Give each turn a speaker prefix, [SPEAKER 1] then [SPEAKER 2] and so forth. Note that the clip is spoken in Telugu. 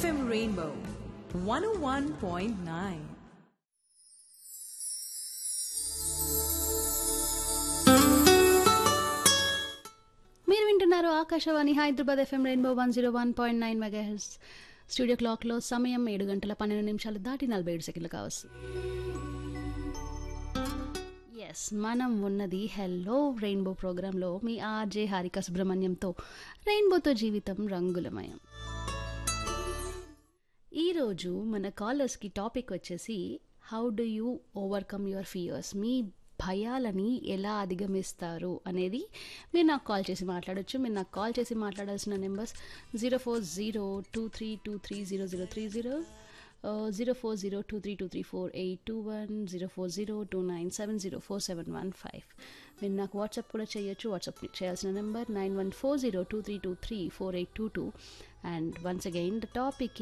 [SPEAKER 1] FM Rainbow 101.9.
[SPEAKER 2] మీరు వింటున్నారు Akashvani Hyderabad FM rainbow one zero one point nine megahertz studio క్లాక్లో సమయం ఏడు గంటల పన్నెండు నిమిషాలు దాటి నలభై ఏడు సెకండ్లు కావచ్చు ఎస్ మనం ఉన్నది హెల్లో రెయిన్బో ప్రోగ్రాంలో మీ ఆర్జే హారిక సుబ్రహ్మణ్యంతో రెయిన్బోతో జీవితం రంగులమయం ఈరోజు మన కాలర్స్కి టాపిక్ వచ్చేసి how do you overcome your fears మీ భయాలని ఎలా అధిగమిస్తారు అనేది మీరు నాకు కాల్ చేసి మాట్లాడొచ్చు మీరు నాకు కాల్ చేసి మాట్లాడాల్సిన numbers zero four zero two three two three zero zero three zero zero four zero two three two three four eight two one zero four zero two nine seven zero four seven one five మీరు నాకు వాట్సాప్ కూడా చేయొచ్చు వాట్సాప్ చేయాల్సిన number nine one four zero two three two three four eight two two and once again the topic